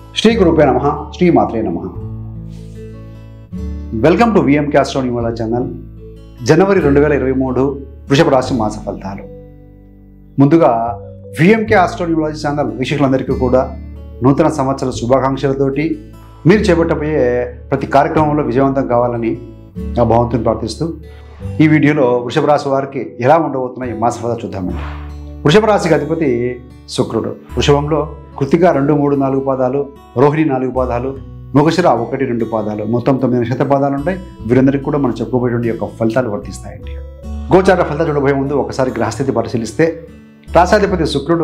శ్రీ గురుపే నమ శ్రీ మాత్రే నమ వెల్కమ్ టు విఎం క్యాస్ట్రోన్ ఇవాళ ఛానల్ జనవరి రెండు వేల ఇరవై మూడు వృషభ రాశి మాస ఫలితాలు ముందుగా విఎంకే ఆస్ట్రోన్యూలాజీ ఛానల్ వీక్షకులందరికీ కూడా నూతన సంవత్సర శుభాకాంక్షలతోటి మీరు చేపట్టబోయే ప్రతి కార్యక్రమంలో విజయవంతం కావాలని ఆ భగవంతుని ప్రార్థిస్తూ ఈ వీడియోలో వృషభ రాశి వారికి ఎలా ఉండబోతున్నాయి ఈ మాస ఫలితాలు చూద్దామండి వృషభ రాశికి అధిపతి శుక్రుడు వృషభంలో కృతిక రెండు మూడు నాలుగు పాదాలు రోహిణి నాలుగు పాదాలు మృగశిర ఒకటి రెండు పాదాలు మొత్తం తొమ్మిది నక్షత్ర పాదాలు ఉంటాయి వీరందరికీ కూడా మనం చెప్పుకోబోయేటువంటి యొక్క ఫలితాలు వర్తిస్తాయండి గోచార ఫలితాలు చూడబోయే ముందు ఒకసారి గ్రహస్థితి పరిశీలిస్తే రాశాధిపతి శుక్రుడు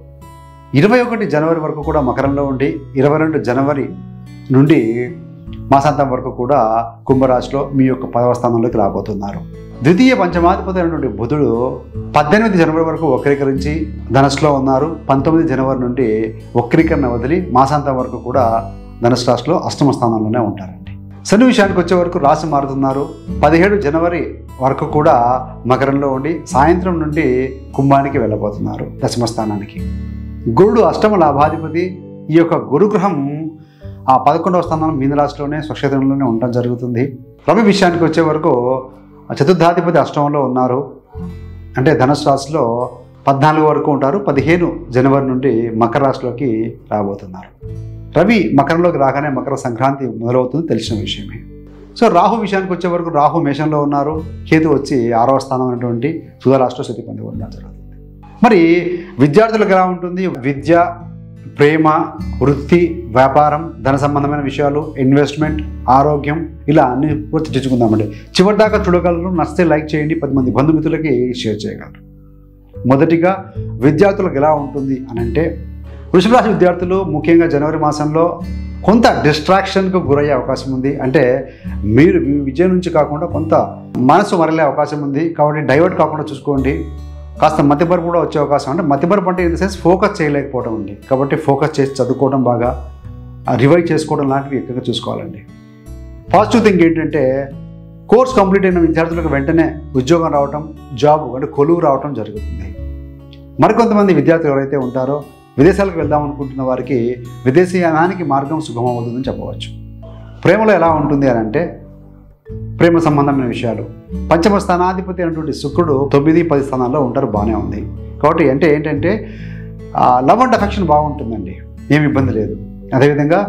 ఇరవై ఒకటి జనవరి వరకు కూడా మకరంలో ఉండి ఇరవై రెండు జనవరి నుండి మాసాంతం వరకు కూడా కుంభరాశిలో మీ యొక్క పదవ స్థానంలోకి రాబోతున్నారు ద్వితీయ పంచమాధిపతి అయినటువంటి బుధుడు పద్దెనిమిది జనవరి వరకు వక్రీకరించి ధనస్సులో ఉన్నారు పంతొమ్మిది జనవరి నుండి వక్రీకరణ వదిలి మాసాంతం వరకు కూడా ధనుసు రాశిలో అష్టమ స్థానంలోనే ఉంటారండి శని విషయానికి వచ్చే వరకు రాశి మారుతున్నారు పదిహేడు జనవరి వరకు కూడా మకరంలో ఉండి సాయంత్రం నుండి కుంభానికి వెళ్ళబోతున్నారు దశమ స్థానానికి గురుడు అష్టమ లాభాధిపతి ఈ యొక్క గురుగ్రహం ఆ పదకొండవ స్థానం మీనరాశిలోనే స్వక్షేత్రంలోనే ఉండడం జరుగుతుంది రవి విషయానికి వచ్చే వరకు చతుర్థాధిపతి అష్టమంలో ఉన్నారు అంటే ధనుసు రాశిలో పద్నాలుగు వరకు ఉంటారు పదిహేను జనవరి నుండి మకర రాశిలోకి రాబోతున్నారు రవి మకరంలోకి రాగానే మకర సంక్రాంతి మొదలవుతుంది తెలిసిన విషయమే సో రాహు విషయానికి వచ్చే వరకు రాహు మేషంలో ఉన్నారు కేతు వచ్చి ఆరవ స్థానం అనేటువంటి సుధరాష్ట్ర స్థితి పొంది ఉండడం జరుగుతుంది మరి విద్యార్థులకు ఎలా ఉంటుంది విద్య ప్రేమ వృత్తి వ్యాపారం ధన సంబంధమైన విషయాలు ఇన్వెస్ట్మెంట్ ఆరోగ్యం ఇలా అన్ని కూడా చర్చించుకుందామండి చివరి దాకా చూడగలరు నచ్చితే లైక్ చేయండి పది మంది బంధుమిత్రులకి షేర్ చేయగలరు మొదటిగా విద్యార్థులకు ఎలా ఉంటుంది అని అంటే వృషభ రాశి విద్యార్థులు ముఖ్యంగా జనవరి మాసంలో కొంత డిస్ట్రాక్షన్కు గురయ్యే అవకాశం ఉంది అంటే మీరు మీ విజయం నుంచి కాకుండా కొంత మనసు మరలే అవకాశం ఉంది కాబట్టి డైవర్ట్ కాకుండా చూసుకోండి కాస్త మతిమరుపు కూడా వచ్చే అవకాశం అంటే మతిమరుపు అంటే ఇన్ ద సెన్స్ ఫోకస్ చేయలేకపోవడం ఉంది కాబట్టి ఫోకస్ చేసి చదువుకోవడం బాగా రివైవ్ చేసుకోవడం లాంటివి ఎక్కువగా చూసుకోవాలండి పాజిటివ్ థింగ్ ఏంటంటే కోర్స్ కంప్లీట్ అయిన విద్యార్థులకు వెంటనే ఉద్యోగం రావటం జాబ్ అంటే కొలువు రావటం జరుగుతుంది మరికొంతమంది విద్యార్థులు ఎవరైతే ఉంటారో విదేశాలకు వెళ్దాం అనుకుంటున్న వారికి విదేశీయానానికి మార్గం సుగమవుతుందని చెప్పవచ్చు ప్రేమలో ఎలా ఉంటుంది అని అంటే ప్రేమ సంబంధమైన విషయాలు పంచమ స్థానాధిపతి అయినటువంటి శుక్రుడు తొమ్మిది పది స్థానాల్లో ఉంటారు బాగానే ఉంది కాబట్టి అంటే ఏంటంటే లవ్ అండ్ అఫెక్షన్ బాగుంటుందండి ఏమి ఇబ్బంది లేదు అదేవిధంగా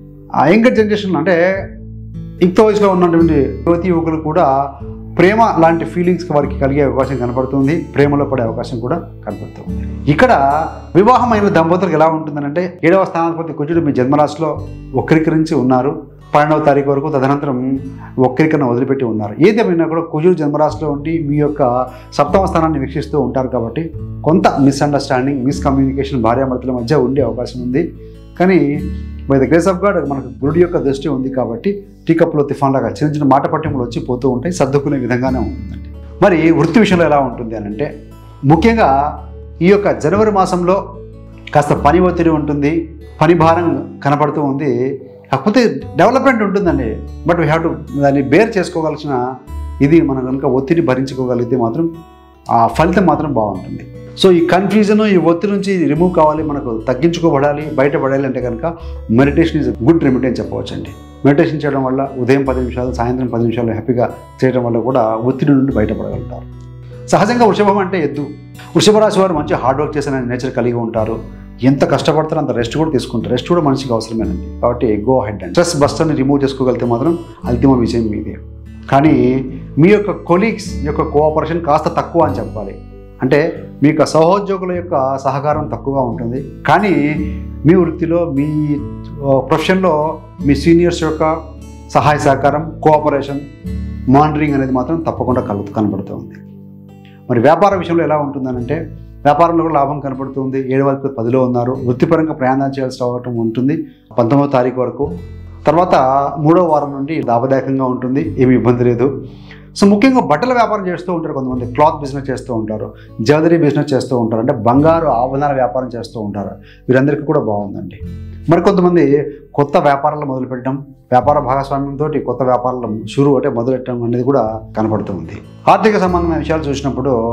ఆ యంగర్ జనరేషన్ అంటే యుక్త వయసులో ఉన్నటువంటి యువతి యువకులు కూడా ప్రేమ లాంటి ఫీలింగ్స్ వారికి కలిగే అవకాశం కనపడుతుంది ప్రేమలో పడే అవకాశం కూడా కనపడుతుంది ఇక్కడ వివాహమైన దంపతులకు ఎలా ఉంటుందంటే ఏడవ స్థానాధిపతి కుజుడు మీ జన్మరాశిలో వక్రీకరించి ఉన్నారు పన్నెండవ తారీఖు వరకు తదనంతరం వక్రీకరణ వదిలిపెట్టి ఉన్నారు ఏదేమైనా కూడా కుజుడు జన్మరాశిలో ఉండి మీ యొక్క సప్తమ స్థానాన్ని వీక్షిస్తూ ఉంటారు కాబట్టి కొంత మిస్అండర్స్టాండింగ్ మిస్కమ్యూనికేషన్ భార్యాభర్తల మధ్య ఉండే అవకాశం ఉంది కానీ by the grace of God మనకు గురుడి యొక్క దృష్టి ఉంది కాబట్టి టీ కప్లో తుఫాన్ లాగా చిన్న చిన్న మాట పట్టింపులు వచ్చి పోతూ ఉంటాయి సర్దుకునే విధంగానే ఉంటుందండి మరి వృత్తి విషయంలో ఎలా ఉంటుంది అని అంటే ముఖ్యంగా ఈ యొక్క జనవరి మాసంలో కాస్త పని ఒత్తిడి ఉంటుంది పని భారం కనపడుతూ ఉంది కాకపోతే డెవలప్మెంట్ ఉంటుందండి బట్ వీ హ్యావ్ టు దాన్ని బేర్ చేసుకోవాల్సిన ఇది మనం కనుక ఒత్తిడి భరించుకోగలిగితే మాత్రం ఆ ఫలితం మాత్రం బాగుంటుంది సో ఈ కన్ఫ్యూజన్ ఈ ఒత్తిడి నుంచి రిమూవ్ కావాలి మనకు తగ్గించుకోబడాలి బయటపడాలి అంటే కనుక మెడిటేషన్ ఈజ్ గుడ్ రెమెడీ అని చెప్పవచ్చు అండి మెడిటేషన్ చేయడం వల్ల ఉదయం పది నిమిషాలు సాయంత్రం పది నిమిషాలు హ్యాపీగా చేయడం వల్ల కూడా ఒత్తిడి నుండి బయటపడగలుగుతారు సహజంగా వృషభం అంటే ఎద్దు వృషభ రాశి వారు మంచి హార్డ్ వర్క్ చేసిన నేచర్ కలిగి ఉంటారు ఎంత కష్టపడతారో అంత రెస్ట్ కూడా తీసుకుంటారు రెస్ట్ కూడా మనిషికి అవసరమేనండి కాబట్టి గో హెడ్ అండ్ స్ట్రెస్ బస్టర్ని రిమూవ్ చేసుకోగలిగితే మాత్రం అంతిమ విజయం మీదే కానీ మీ యొక్క కొలీగ్స్ యొక్క కోఆపరేషన్ కాస్త తక్కువ అని చెప్పాలి అంటే మీ యొక్క సహోద్యోగుల యొక్క సహకారం తక్కువగా ఉంటుంది కానీ మీ వృత్తిలో మీ ప్రొఫెషన్లో మీ సీనియర్స్ యొక్క సహాయ సహకారం కోఆపరేషన్ మానిటరింగ్ అనేది మాత్రం తప్పకుండా కలుగు కనబడుతూ ఉంది మరి వ్యాపార విషయంలో ఎలా ఉంటుందనంటే వ్యాపారంలో కూడా లాభం కనపడుతుంది ఏడు వరకు పదిలో ఉన్నారు వృత్తిపరంగా ప్రయాణాలు చేయాల్సి రావటం ఉంటుంది పంతొమ్మిదో తారీఖు వరకు తర్వాత మూడో వారం నుండి లాభదాయకంగా ఉంటుంది ఏమి ఇబ్బంది లేదు సో ముఖ్యంగా బట్టల వ్యాపారం చేస్తూ ఉంటారు కొంతమంది క్లాత్ బిజినెస్ చేస్తూ ఉంటారు జ్యువెలరీ బిజినెస్ చేస్తూ ఉంటారు అంటే బంగారు ఆభరణాల వ్యాపారం చేస్తూ ఉంటారు వీరందరికీ కూడా బాగుందండి మరి కొంతమంది కొత్త వ్యాపారాలు మొదలుపెట్టడం వ్యాపార భాగస్వామ్యంతో కొత్త వ్యాపారాలు షురు అంటే మొదలెట్టడం అనేది కూడా కనపడుతుంది ఆర్థిక సంబంధమైన విషయాలు చూసినప్పుడు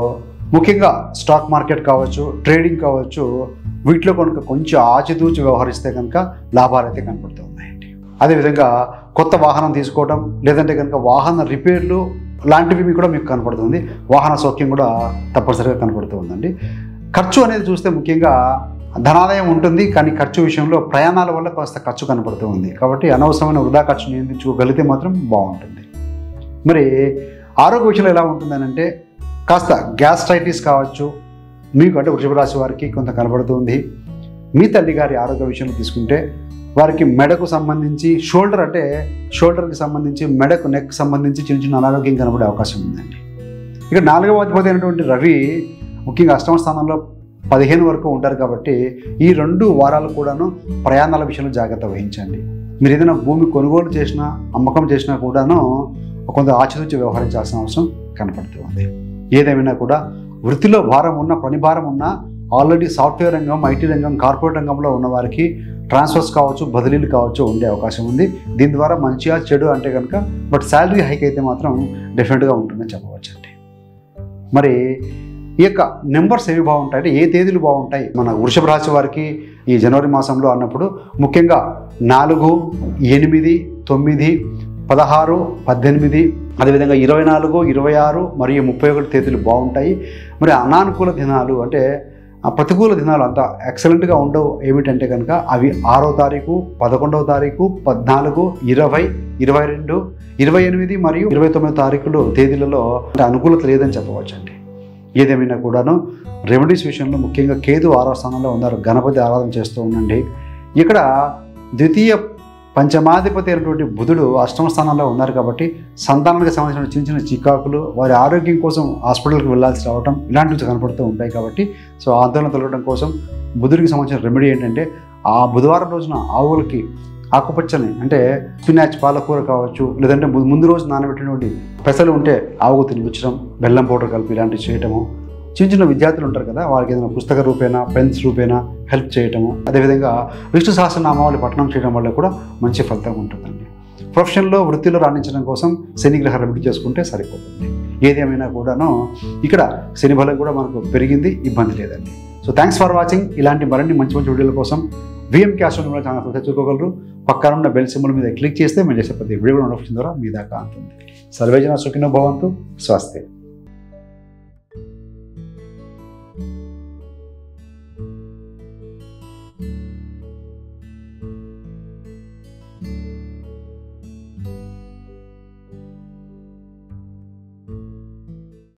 ముఖ్యంగా స్టాక్ మార్కెట్ కావచ్చు ట్రేడింగ్ కావచ్చు వీటిలో కనుక కొంచెం ఆచితూచి వ్యవహరిస్తే కనుక లాభాలు అయితే కనపడుతూ ఉన్నాయండి అదేవిధంగా కొత్త వాహనం తీసుకోవడం లేదంటే కనుక వాహన రిపేర్లు లాంటివి కూడా మీకు కనపడుతుంది వాహన సౌఖ్యం కూడా తప్పనిసరిగా కనపడుతూ ఉందండి ఖర్చు అనేది చూస్తే ముఖ్యంగా ధనాదాయం ఉంటుంది కానీ ఖర్చు విషయంలో ప్రయాణాల వల్ల కాస్త ఖర్చు కనపడుతూ ఉంది కాబట్టి అనవసరమైన వృధా ఖర్చు నియంత్రించుకోగలిగితే మాత్రం బాగుంటుంది మరి ఆరోగ్య విషయంలో ఎలా ఉంటుందనంటే కాస్త గ్యాస్ట్రైటిస్ కావచ్చు మీకు అంటే వృషభ రాశి వారికి కొంత కనబడుతుంది మీ తల్లి గారి ఆరోగ్య విషయంలో తీసుకుంటే వారికి మెడకు సంబంధించి షోల్డర్ అంటే షోల్డర్కి సంబంధించి మెడకు నెక్ సంబంధించి చిన్న చిన్న అనారోగ్యం కనబడే అవకాశం ఉందండి ఇక నాలుగవ అధిపతి అయినటువంటి రవి ముఖ్యంగా అష్టమ స్థానంలో పదిహేను వరకు ఉంటారు కాబట్టి ఈ రెండు వారాలు కూడాను ప్రయాణాల విషయంలో జాగ్రత్త వహించండి మీరు ఏదైనా భూమి కొనుగోలు చేసినా అమ్మకం చేసినా కూడాను కొంత ఆచితూచి వ్యవహరించాల్సిన అవసరం కనపడుతూ ఉంది ఏదేమైనా కూడా వృత్తిలో భారం ఉన్న పని భారం ఉన్న ఆల్రెడీ సాఫ్ట్వేర్ రంగం ఐటీ రంగం కార్పొరేట్ రంగంలో ఉన్న వారికి ట్రాన్స్ఫర్స్ కావచ్చు బదిలీలు కావచ్చు ఉండే అవకాశం ఉంది దీని ద్వారా మంచిగా చెడు అంటే కనుక బట్ శాలరీ హైక్ అయితే మాత్రం డెఫినెట్గా ఉంటుందని చెప్పవచ్చండి మరి ఈ యొక్క నెంబర్స్ ఏవి బాగుంటాయి అంటే ఏ తేదీలు బాగుంటాయి మన వృషభ రాశి వారికి ఈ జనవరి మాసంలో అన్నప్పుడు ముఖ్యంగా నాలుగు ఎనిమిది తొమ్మిది పదహారు పద్దెనిమిది అదేవిధంగా ఇరవై నాలుగు ఇరవై ఆరు మరియు ముప్పై ఒకటి తేదీలు బాగుంటాయి మరి అనానుకూల దినాలు అంటే ఆ ప్రతికూల దినాలు అంత ఎక్సలెంట్గా ఉండవు ఏమిటంటే కనుక అవి ఆరో తారీఖు పదకొండవ తారీఖు పద్నాలుగు ఇరవై ఇరవై రెండు ఇరవై ఎనిమిది మరియు ఇరవై తొమ్మిది తారీఖులు తేదీలలో అంటే అనుకూలత లేదని చెప్పవచ్చండి ఏదేమైనా కూడాను రెమెడీస్ విషయంలో ముఖ్యంగా కేతు ఆరో స్థానంలో ఉన్నారు గణపతి ఆరాధన చేస్తూ ఉండండి ఇక్కడ ద్వితీయ పంచమాధిపతి అయినటువంటి బుధుడు అష్టమ స్థానంలో ఉన్నారు కాబట్టి సంతానానికి సంబంధించిన చిన్న చిన్న చికాకులు వారి ఆరోగ్యం కోసం హాస్పిటల్కి వెళ్ళాల్సి రావడం ఇలాంటివి కనపడుతూ ఉంటాయి కాబట్టి సో ఆందోళన తొలగడం కోసం బుధుడికి సంబంధించిన రెమెడీ ఏంటంటే ఆ బుధవారం రోజున ఆవులకి ఆకుపచ్చని అంటే స్పినాచ్ పాలకూర కావచ్చు లేదంటే ము- ముందు రోజు నానబెట్టినటువంటి పెసలు ఉంటే ఆవుకు తినిపించడం బెల్లం పౌడర్ కలిపి ఇలాంటివి చేయటము చిన్న చిన్న విద్యార్థులు ఉంటారు కదా వాళ్ళకి ఏదైనా పుస్తక రూపేణ పెన్స్ రూపేణ హెల్ప్ చేయటము అదేవిధంగా విష్ణు సహస్రనామావళి పఠనం చేయడం వల్ల కూడా మంచి ఫలితం ఉంటుందండి ప్రొఫెషన్లో వృత్తిలో రాణించడం కోసం శనిగ్రహ రెమెడీ చేసుకుంటే సరిపోతుంది ఏదేమైనా కూడాను ఇక్కడ శని బలం కూడా మనకు పెరిగింది ఇబ్బంది లేదండి సో థ్యాంక్స్ ఫర్ వాచింగ్ ఇలాంటి మరిన్ని మంచి మంచి వీడియోల కోసం విఎం క్యాష్ ఉన్న ఛానల్ సబ్స్క్రైబ్ చేసుకోగలరు పక్కన ఉన్న బెల్ సింబల్ మీద క్లిక్ చేస్తే మేము చేసే ప్రతి వీడియో నోటిఫికేషన్ ద్వారా మీ దాకా ఉంటుంది సర్వేజన సుఖినో భవంతు స్వస్తి